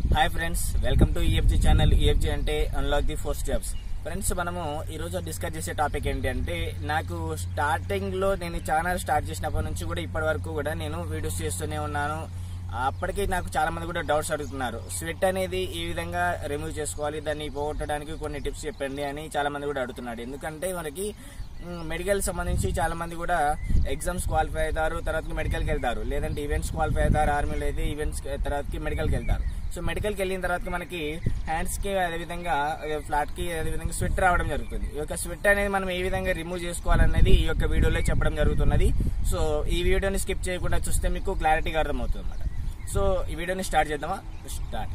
hi friends welcome to EFG channel EFG అంటే unlock the four steps friends మనము ఈరోజు discuss చేసే topic ఏంటి అంటే నాకు స్టార్టింగ్ లో నేను ఛానల్ స్టార్ట్ చేసినప్పటి నుంచి కూడా ఇప్పటి వరకు కూడా నేను వీడియోస్ చేస్తూనే ఉన్నాను అప్పటికి నాకు చాలా మంది కూడా డౌట్స్ అడుగుతున్నారు స్వెట్ అనేది ఈ విధంగా రిమూవ్ చేసుకోవాలి దాన్ని పోగొట్టడానికి కొన్ని టిప్స్ చెప్పండి అని చాలా మంది కూడా అడుగుతున్నాడు ఎందుకంటే మనకి మెడికల్ సంబంధించి చాలా మంది కూడా ఎగ్జామ్స్ క్వాలిఫై అవుతారు తర్వాత మెడికల్కి వెళ్తారు లేదంటే ఈవెంట్స్ క్వాలిఫై అవుతారు ఆర్మీలో అయితే ఈవెంట్స్ తర్వాతకి మెడికల్కి వెళ్తారు సో మెడికల్కి వెళ్ళిన తర్వాత మనకి హ్యాండ్స్ కి అదేవిధంగా ఫ్లాట్ కి అదేవిధంగా స్వెట్ రావడం జరుగుతుంది ఈ యొక్క స్వెట్ అనేది మనం ఏ విధంగా రిమూవ్ చేసుకోవాలనేది ఈ యొక్క వీడియోలో చెప్పడం జరుగుతున్నది సో ఈ వీడియోని స్కిప్ చేయకుండా చూస్తే మీకు క్లారిటీగా అర్థమవుతుంది అనమాట సో ఈ వీడియోని స్టార్ట్ చేద్దామా స్టార్ట్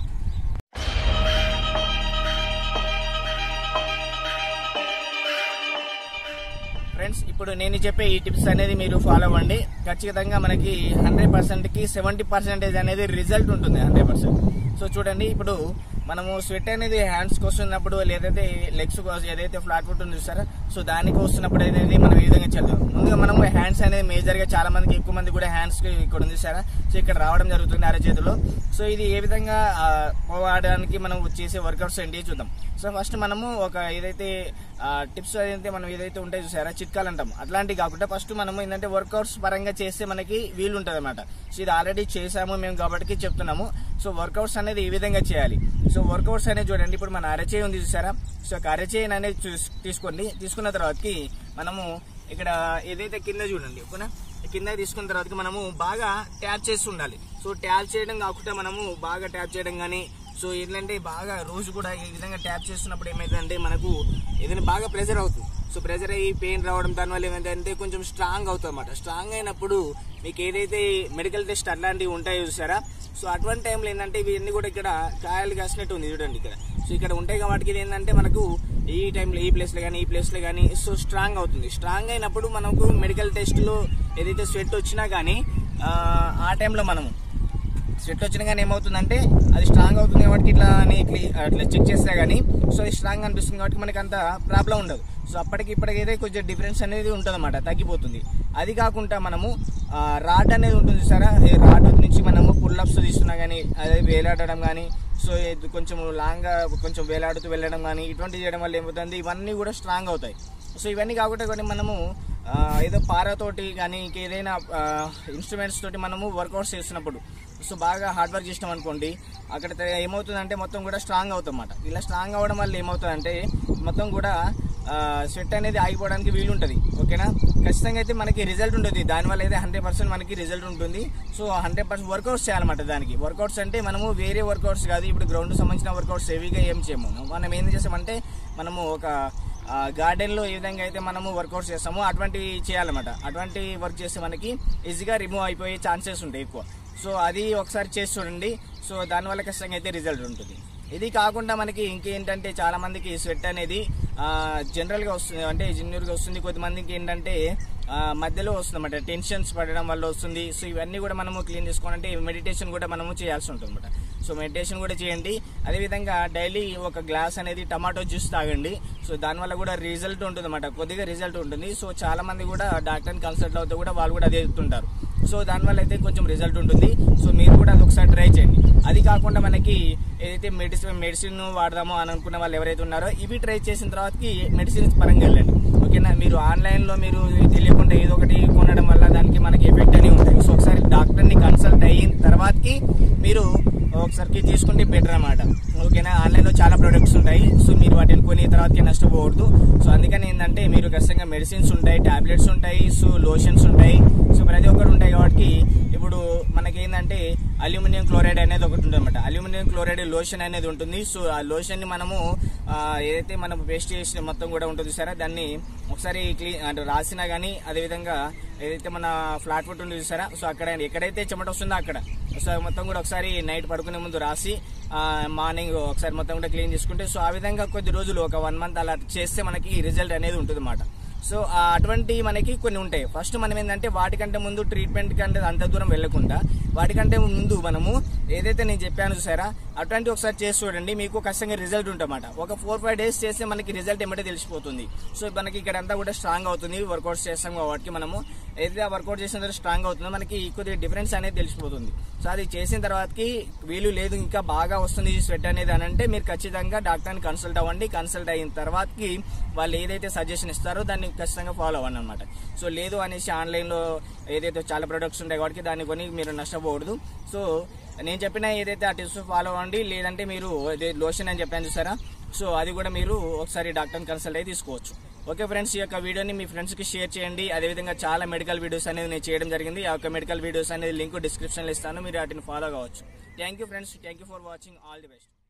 ఫ్రెండ్స్ ఇప్పుడు నేను చెప్పే ఈ టిప్స్ అనేది మీరు ఫాలో అవ్వండి ఖచ్చితంగా మనకి హండ్రెడ్ పర్సెంట్ కి సెవెంటీ పర్సెంటేజ్ అనేది రిజల్ట్ ఉంటుంది హండ్రెడ్ పర్సెంట్ సో చూడండి ఇప్పుడు మనము స్వెట్ అనేది హ్యాండ్స్ కి వస్తున్నప్పుడు లేదైతే లెగ్స్ ఏదైతే ఫ్లాట్ ఫుట్ ఉంది చూసారా సో దానికి వస్తున్నప్పుడు అనేది మనం ఈ విధంగా చేద్దాం ముందుగా మనము హ్యాండ్స్ అనేది మేజర్ గా చాలా మందికి ఎక్కువ మంది కూడా హ్యాండ్స్ కి ఇక్కడ ఉంది చూసారా సో ఇక్కడ రావడం జరుగుతుంది అరచేతిలో సో ఇది ఏ విధంగా ఆ, పోవడానికి మనం చేసే వర్కౌట్స్ ఏంటి చూద్దాం సో ఫస్ట్ మనము ఒక ఏదైతే టిప్స్ అయితే మనం ఏదైతే ఉంటాయి చూసారా చిట్కాలు అంటాం అట్లాంటివి కాకుండా ఫస్ట్ మనము ఏంటంటే వర్కౌట్స్ పరంగా చేస్తే మనకి వీలు ఉంటుంది అనమాట సో ఇది ఆల్రెడీ చేసాము మేము కాబట్టి చెప్తున్నాము సో వర్కౌట్స్ అనేది ఈ విధంగా చేయాలి సో వర్కౌట్స్ అనేది చూడండి ఇప్పుడు మన అరచేయి ఉంది చూసారా సో ఒక అరచేయి అనేది చూస్- తీసుకోండి తీసుకున్న తర్వాతకి మనము ఇక్కడ ఏదైతే కింద చూడండి ఓకేనా కింద తీసుకున్న తర్వాత మనము బాగా ట్యాప్ చేసి ఉండాలి సో ట్యాప్ చేయడం కాకుండా మనము బాగా ట్యాప్ చేయడం కానీ సో ఏంటంటే బాగా రోజు కూడా ఈ విధంగా ట్యాప్ చేస్తున్నప్పుడు ఏమైందంటే మనకు ఏదైనా బాగా ప్రెజర్ అవుతుంది సో ప్రెజర్ అయ్యి పెయిన్ రావడం దానివల్ల ఏమైందంటే కొంచెం స్ట్రాంగ్ అవుతుంది అనమాట స్ట్రాంగ్ అయినప్పుడు మీకు ఏదైతే మెడికల్ టెస్ట్ అట్లాంటివి ఉంటాయో చూసారా సో అటువంటి టైంలో ఏంటంటే ఇవన్నీ కూడా ఇక్కడ కాయలు కాసినట్టు ఉంది చూడండి ఇక్కడ సో ఇక్కడ ఉంటాయి కాబట్టి ఇది ఏంటంటే మనకు ఈ టైంలో ఈ ప్లేస్లో కానీ ఈ ప్లేస్లో కానీ సో స్ట్రాంగ్ అవుతుంది స్ట్రాంగ్ అయినప్పుడు మనకు మెడికల్ టెస్ట్లో ఏదైతే స్వెట్ వచ్చినా కానీ ఆ, ఆ టైంలో మనము స్వెట్ వచ్చినా కానీ ఏమవుతుందంటే అది స్ట్రాంగ్ అవుతుంది కాబట్టి ఇట్లా అని క్లీ- అట్లా చెక్ చేస్తే కానీ సో అది స్ట్రాంగ్ అనిపిస్తుంది కాబట్టి మనకి అంత ప్రాబ్లం ఉండదు సో అప్పటికి ఇప్పటికైతే కొంచెం డిఫరెన్స్ అనేది ఉంటుంది తగ్గిపోతుంది అది కాకుండా మనము ఆ, రాడ్ అనేది ఉంటుంది సరే రాడ్ నుంచి మనము పుల్లప్స్ తీసుకున్నా కానీ అదే వేలాడడం కానీ సో ఇది కొంచెం లాంగ్ గా కొంచెం వేలాడుతూ వెళ్ళడం కానీ ఇటువంటి చేయడం వల్ల ఏమవుతుంది ఇవన్నీ కూడా స్ట్రాంగ్ అవుతాయి సో ఇవన్నీ కాకుండా కొన్ని మనము ఆ, ఏదో పారతోటి కానీ ఇంకేదైనా ఇన్స్ట్రుమెంట్స్ తోటి మనము వర్కౌట్స్ చేస్తున్నప్పుడు సో బాగా హార్డ్ వర్క్ చేసినాం అనుకోండి అక్కడ తే- ఏమవుతుందంటే మొత్తం కూడా స్ట్రాంగ్ అవుతుందన్నమాట ఇలా స్ట్రాంగ్ అవ్వడం వల్ల ఏమవుతుందంటే మొత్తం కూడా స్వెట్ అనేది ఆగిపోవడానికి వీలు ఉంటుంది ఓకేనా ఖచ్చితంగా అయితే మనకి రిజల్ట్ ఉంటుంది దానివల్ల అయితే హండ్రెడ్ పర్సెంట్ మనకి రిజల్ట్ ఉంటుంది సో హండ్రెడ్ పర్సెంట్ వర్కౌట్స్ చేయాలన్నమాట దానికి వర్కౌట్స్ అంటే మనము వేరే వర్కౌట్స్ కాదు ఇప్పుడు గ్రౌండ్ సంబంధించిన వర్కౌట్స్ హెవీగా ఏం చేయము మనం ఏం చేసామంటే మనము ఒక గార్డెన్ లో ఏ విధంగా అయితే మనము వర్కౌట్స్ చేస్తామో అటువంటి చేయాలన్నమాట అటువంటి వర్క్ చేస్తే మనకి ఈజీగా రిమూవ్ అయిపోయే ఛాన్సెస్ ఉంటాయి ఎక్కువ సో అది ఒకసారి చేసి చూడండి సో దానివల్ల ఖచ్చితంగా అయితే రిజల్ట్ ఉంటుంది ఇది కాకుండా మనకి ఇంకేంటంటే చాలా మందికి స్వెట్ అనేది జనరల్ గా వస్తుంది అంటే జెన్యున్ గా వస్తుంది కొంతమందికి ఏంటంటే ఆ, మధ్యలో వస్తుంది అనమాట టెన్షన్స్ పడడం వల్ల వస్తుంది సో ఇవన్నీ కూడా మనము క్లీన్ చేసుకోవాలంటే మెడిటేషన్ కూడా మనము చేయాల్సి ఉంటుంది అనమాట సో మెడిటేషన్ కూడా చేయండి అదేవిధంగా డైలీ ఒక గ్లాస్ అనేది టమాటో జ్యూస్ తాగండి సో దానివల్ల కూడా రిజల్ట్ ఉంటుంది అనమాట కొద్దిగా రిజల్ట్ ఉంటుంది సో చాలా మంది కూడా డాక్టర్ని కన్సల్ట్ అవుతూ కూడా వాళ్ళు కూడా అదే చెప్తుంటారు సో దానివల్ల అయితే కొంచెం రిజల్ట్ ఉంటుంది సో మీరు కూడా అది ఒకసారి ట్రై చేయండి అది కాకుండా మనకి ఏదైతే మెడిసిన్ మెడిసిన్ వాడదామో అని అనుకున్న వాళ్ళు ఎవరైతే ఉన్నారో ఇవి ట్రై చేసిన తర్వాతకి మెడిసిన్స్ పరంగా వెళ్ళండి ఓకేనా మీరు ఆన్లైన్ లో మీరు తెలియకుండా ఏదో ఒకటి కొనడం వల్ల దానికి మనకి ఎఫెక్ట్ అని ఉంటాయి సో ఒకసారి డాక్టర్ ని కన్సల్ట్ అయిన తర్వాతకి మీరు ఒకసారికి తీసుకుంటే బెటర్ అన్నమాట ఓకేనా ఆన్లైన్ లో చాలా ప్రొడక్ట్స్ ఉంటాయి సో మీరు వాటిని కొని తర్వాతకి నష్టపోకూడదు సో అందుకని ఏంటంటే మీరు ఖచ్చితంగా మెడిసిన్స్ ఉంటాయి టాబ్లెట్స్ ఉంటాయి సో లోషన్స్ ఉంటాయి సో ప్రతి ఒక్కరు ఉంటాయి కాబట్టి ఇప్పుడు మనకి ఏంటంటే అల్యూమినియం క్లోరైడ్ అనేది ఒకటి ఉంటుంది అనమాట అల్యూమినియం క్లోరైడ్ లోషన్ అనేది ఉంటుంది సో ఆ లోషన్ ని మనము ఆ, ఏదైతే మనం పేస్ట్ చేసిన మొత్తం కూడా ఉంటుంది సరే దాన్ని ఒకసారి క్లీన్ అంటే రాసినా గానీ అదేవిధంగా ఏదైతే మన ఫ్లాట్ ఫుట్ ఉంది చూసారా సో అక్కడ ఎక్కడైతే చెమట వస్తుందో అక్కడ సో మొత్తం కూడా ఒకసారి నైట్ పడుకునే ముందు రాసి మార్నింగ్ ఒకసారి మొత్తం కూడా క్లీన్ చేసుకుంటే సో ఆ విధంగా కొద్ది రోజులు ఒక వన్ మంత్ అలా చేస్తే మనకి రిజల్ట్ అనేది ఉంటుంది అన్నమాట సో ఆ అటువంటి మనకి కొన్ని ఉంటాయి ఫస్ట్ మనం ఏంటంటే వాటికంటే ముందు ట్రీట్మెంట్ కంటే అంత దూరం వెళ్లకుండా వాటికంటే ముందు మనము ఏదైతే నేను చెప్పాను చూసారా అటువంటి ఒకసారి చేసి చూడండి మీకు ఖచ్చితంగా రిజల్ట్ ఉంటమాట ఒక ఫోర్ ఫైవ్ డేస్ చేస్తే మనకి రిజల్ట్ ఏమంటే తెలిసిపోతుంది సో మనకి ఇక్కడ అంతా కూడా స్ట్రాంగ్ అవుతుంది వర్కౌట్స్ చేస్తాం కాబట్టి మనము ఏదైతే వర్కౌట్ చేసిన తర్వాత స్ట్రాంగ్ అవుతుందో మనకి కొద్దిగా డిఫరెన్స్ అనేది తెలిసిపోతుంది సో అది చేసిన తర్వాతకి వీలు లేదు ఇంకా బాగా వస్తుంది ఈ స్వెట్ అనేది అని అంటే మీరు ఖచ్చితంగా డాక్టర్ని కన్సల్ట్ అవ్వండి కన్సల్ట్ అయిన తర్వాతకి వాళ్ళు ఏదైతే సజెషన్ ఇస్తారో దాన్ని ఖచ్చితంగా ఫాలో అవ్వండి అనమాట సో లేదు అనేసి ఆన్లైన్లో ఏదైతే చాలా ప్రొడక్ట్స్ ఉంటాయి కాబట్టి దాన్ని కొని మీరు నష్టపోకూడదు సో నేను చెప్పిన ఏదైతే ఆ టిప్స్ ఫాలో అవ్వండి లేదంటే మీరు లోషన్ అని చెప్పాను చూసారా సో అది కూడా మీరు ఒకసారి డాక్టర్ని కన్సల్ట్ అయి తీసుకోవచ్చు ఓకే ఫ్రెండ్స్ ఈ యొక్క వీడియోని మీ ఫ్రెండ్స్కి షేర్ చేయండి అదేవిధంగా చాలా మెడికల్ వీడియోస్ అనేది నేను చేయడం జరిగింది ఆ యొక్క మెడికల్ వీడియోస్ అనేది లింక్ డిస్క్రిప్షన్లో ఇస్తాను మీరు వాటిని ఫాలో కావచ్చు thank you friends thank you for watching all the best